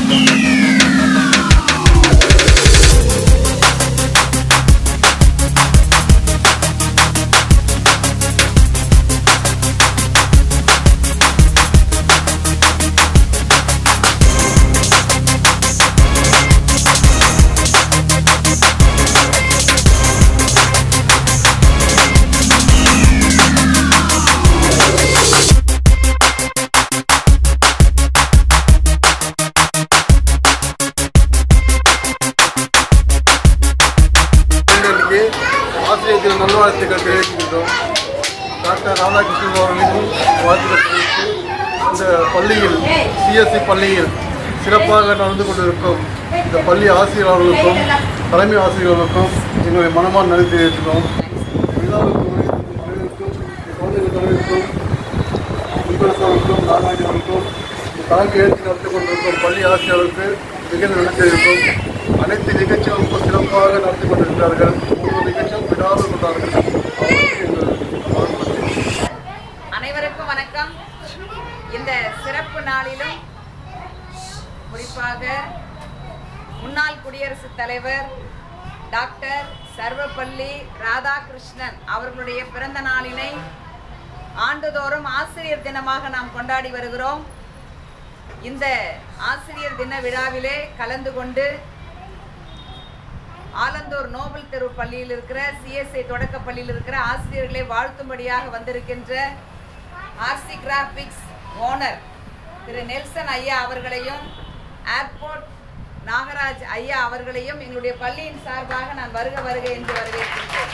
இன்றைக்கு ஆசிரியர் தின நல்வாழ்த்துக்கள் தெரிவிக்கின்றோம் டாக்டர் ராதாகிருஷ்ணன் அவர்களுக்கும் வாழ்த்துக்கள் தெரிவித்து இந்த பள்ளியில் சிஎஸ்சி பள்ளியில் சிறப்பாக நடந்து கொண்டிருக்கும் இந்த பள்ளி ஆசிரியர்களுக்கும் தலைமை ஆசிரியர்களுக்கும் எங்களுடைய மனமான நன்றி தெரிவிக்கிறோம் விழாவுக்கு வருகின்ற அனைவருக்கும் குழந்தைகள் அனைவருக்கும் முன்பரசவருக்கும் நாகாஜி அவருக்கும் தலைமை ஏற்று நடத்தி கொண்டிருக்கும் பள்ளி ஆசிரியர்களுக்கு மிகுந்த நன்றி தெரிவிக்கும் அனைத்து நிகழ்ச்சிகளும் ரொம்ப சிறப்பாக நடத்தி கொண்டிருக்கிறார்கள் ஒவ்வொரு நிகழ்ச்சியும் விடாமல் கொண்டார்கள் அவர்களுக்கு எங்கள் வாழ்த்துக்கள். அனைவருக்கும் வணக்கம் இந்த சிறப்பு நாளிலும் குறிப்பாக முன்னாள் குடியரசுத் தலைவர் டாக்டர் சர்வப்பள்ளி ராதாகிருஷ்ணன் அவர்களுடைய பிறந்த நாளினை ஆண்டுதோறும் ஆசிரியர் தினமாக நாம் கொண்டாடி வருகிறோம் இந்த ஆசிரியர் தின விழாவிலே கலந்து கொண்டு ஆலந்தூர் நோபல் தெரு பள்ளியில் இருக்கிற சிஎஸ்ஐ தொடக்க பள்ளியில் இருக்கிற ஆசிரியர்களை வாழ்த்தும்படியாக வந்திருக்கின்ற ஆர்சி கிராபிக்ஸ் ஓனர் திரு நெல்சன் ஐயா அவர்களையும் ஏர்போர்ட் நாகராஜ் ஐயா அவர்களையும் எங்களுடைய பள்ளியின் சார்பாக நான் வருக வருக என்று வரவேற்கின்றேன்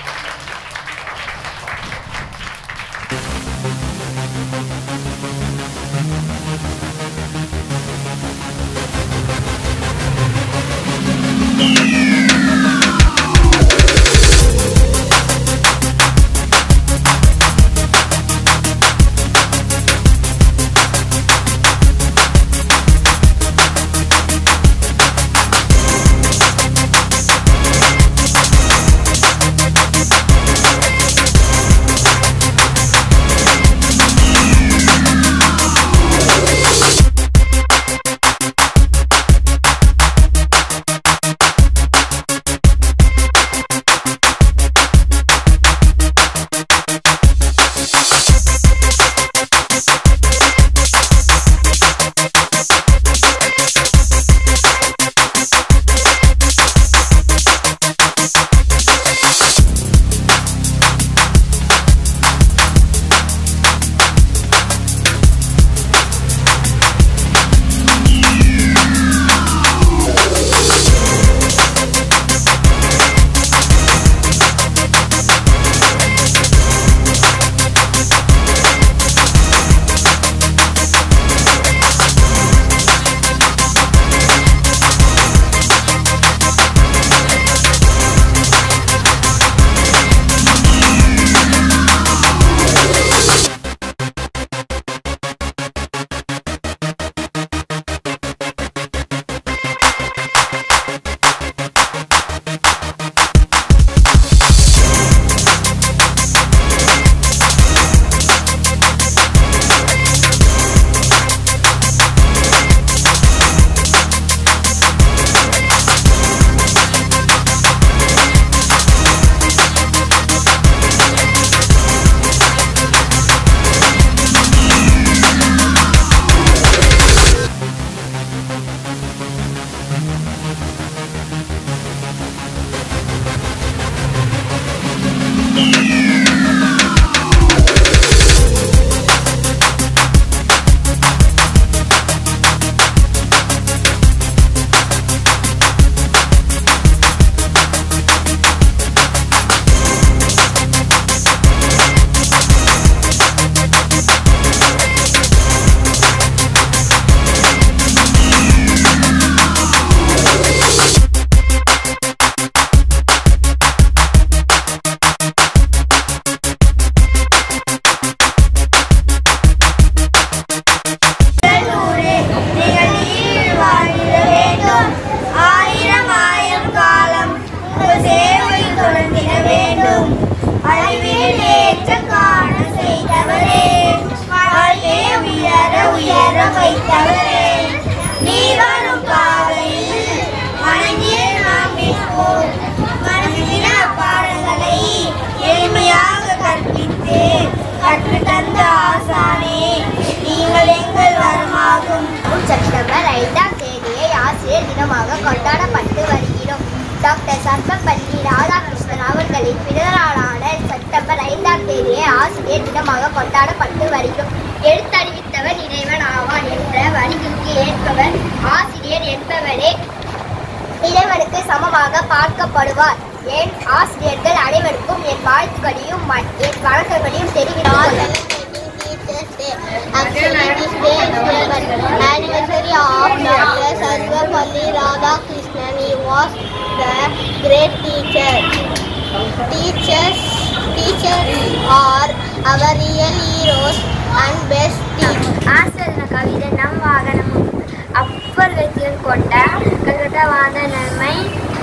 தினமாக கொண்டாடப்பட்டு வருகிறோம் டாக்டர் சர்வப்பள்ளி ராதாகிருஷ்ணன் அவர்களின் பிறந்தநாளான செப்டம்பர் ஐந்தாம் தேதியே ஆசிரியர் தினமாக கொண்டாடப்பட்டு வருகிறோம் எழுத்தறிவித்தவர் இறைவன் ஆவான் என்ற வரிக்கு ஏற்பவர் ஆசிரியர் என்பவரே இறைவனுக்கு சமமாக பார்க்கப்படுவார் ஏன் ஆசிரியர்கள் அனைவருக்கும் என் வாழ்த்துக்களையும் ம- என் வணக்கங்களையும் தெரிவித்தார் Actually, this day is the anniversary of Dr. Sarvapalli Radhakrishnan. He was the great teacher. Teachers, teachers are our real heroes and best teachers. ஆசிரியர் கவிதை நம் வாகனம் அப்பர்கள் கொண்ட கருடவாத நன்மை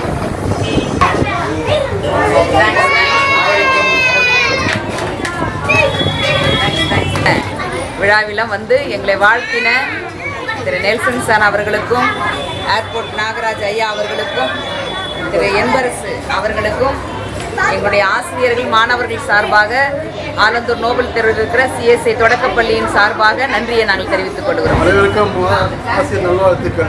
விழாவிலும் வந்து எங்களை வாழ்த்தின திரு நெல்சன் சான் அவர்களுக்கும் ஏர்போர்ட் நாகராஜ் ஐயா அவர்களுக்கும் திரு என்பரசு அவர்களுக்கும் எங்களுடைய ஆசிரியர்கள் மாணவர்கள் சார்பாக ஆலந்தூர் நோபல் தெருவில் இருக்கிற சிஎஸ்ஐ தொடக்கப்பள்ளியின் சார்பாக நன்றியை நாங்கள் தெரிவித்துக் கொள்கிறோம் அனைவருக்கும் ஆசிரியர் நல்வாழ்த்துக்கள்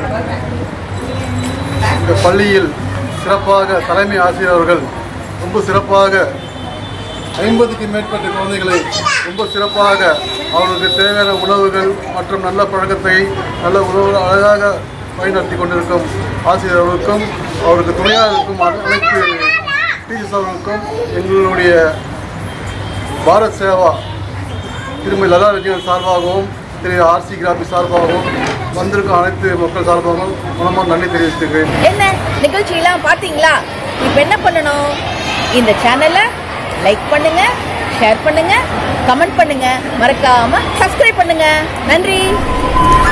இந்த பள்ளியில் சிறப்பாக தலைமை ஆசிரியர் அவர்கள் ரொம்ப சிறப்பாக ஐம்பதுக்கு மேற்பட்ட குழந்தைகளை ரொம்ப சிறப்பாக அவர்களுக்கு தேவையான உணவுகள் மற்றும் நல்ல பழக்கத்தை நல்ல உணவு அழகாக வழிநடத்தி கொண்டிருக்கும் ஆசிரியர் அவர்களுக்கும் அவருக்கு துணையாக இருக்கும் அனைத்து டீச்சர்ஸ் அவர்களுக்கும் எங்களுடைய பாரத் சேவா திருமதி லதா ரஜினன் சார்பாகவும் திரு ஆர்சி கிராபி சார்பாகவும் வந்திருக்கும் அனைத்து மக்கள் சார்பாகவும் மனமாக நன்றி தெரிவித்துக்கிறேன் என்ன நிகழ்ச்சியெல்லாம் பார்த்தீங்களா இப்போ என்ன பண்ணணும் இந்த சேனலை லைக் பண்ணுங்க ஷேர் பண்ணுங்க கமெண்ட் பண்ணுங்க மறக்காம சப்ஸ்கிரைப் பண்ணுங்க நன்றி